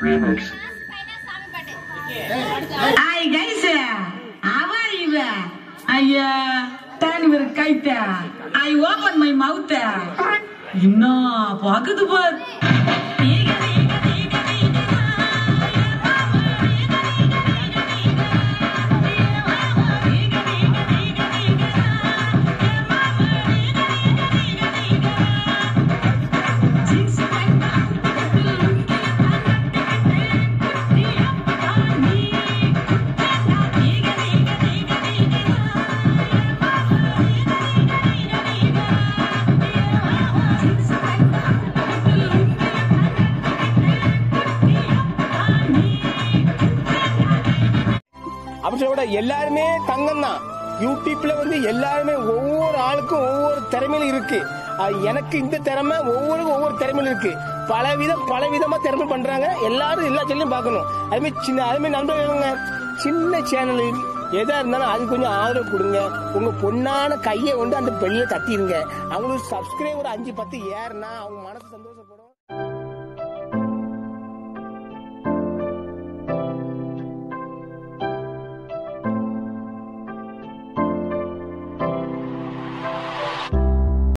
Remix. Hi guys, how are you? I uh, turn your kite. I open my mouth. என்ன பாக்குது பார் அப்படி சொல்ல கூட எல்லாருமே தங்கம் தான் யூடியூப்ல வந்து எல்லாருமே ஒவ்வொரு ஆளுக்கும் ஒவ்வொரு திறமையில இருக்கு அது எனக்கு இந்த திறமை ஒவ்வொருக்கும் ஒவ்வொரு திறமையில இருக்கு பல விதம் பல விதமா திறமை பண்றாங்க எல்லாரும் எல்லா சேனலையும் பார்க்கணும் அதுமாதிரி சின்ன அதுமாதிரி நண்பர்கள் சின்ன சேனல் எதா இருந்தாலும் அது கொஞ்சம் ஆதரவு கொடுங்க உங்க பொண்ணான கையை கொண்டு அந்த பெல்ல தட்டிடுங்க அவங்களுக்கு சப்ஸ்கிரைபர் அஞ்சு பத்து ஏறுனா அவங்க மனசு சந்தோஷப்படும்